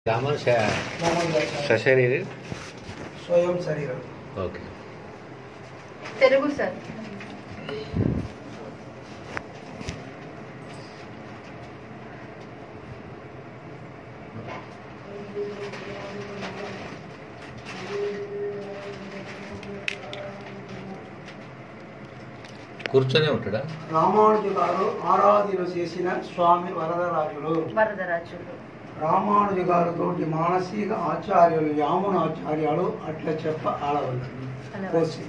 రామ మామూలుగా సశరీరి స్వయం శరీరం ఓకే తెలుగు సార్ కూర్చొనే ఉంటాడా రామానుజు గారు ఆరాధన చేసిన స్వామి వరదరాజులు వరదరాజులు రామానుజు గారితోటి మానసిక ఆచార్యులు యామున ఆచార్యాలు అట్లా చెప్ప ఆడవల్లండి కోసి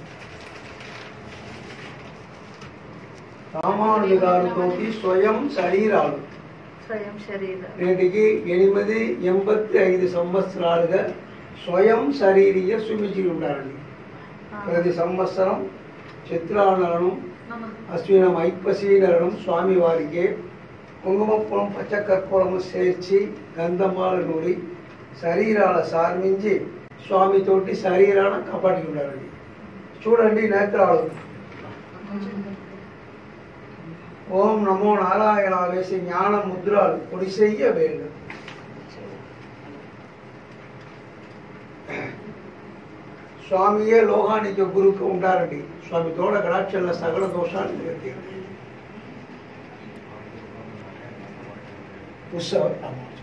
రామానుజు గారితోటి స్వయం శరీరాలు స్వయం శరీర నేటికి ఎనిమిది ఎనభై ఐదు సంవత్సరాలుగా స్వయం శరీరీయ సుమిచి ఉండాలండి ప్రతి సంవత్సరం చిత్రాలను అశ్వినం ఐపసీనరణం స్వామివారికి కుంకుమపురం పచ్చకర్పూరము చేర్చి గంధమాల నూరి శరీరాల సార్మించి స్వామితోటి శరీరాన కపటి ఉండాలండి చూడండి నేత్రాలు ఓం నమో నారాయణ వేసి జ్ఞాన ముద్రాలు పొడిసెయ్య వేళ్ళు స్వామియే లోహానికి గురుకు ఉంటారండి స్వామి తోడ గడాక్షల సగల దోషాలు నివర్తి ఉత్సవ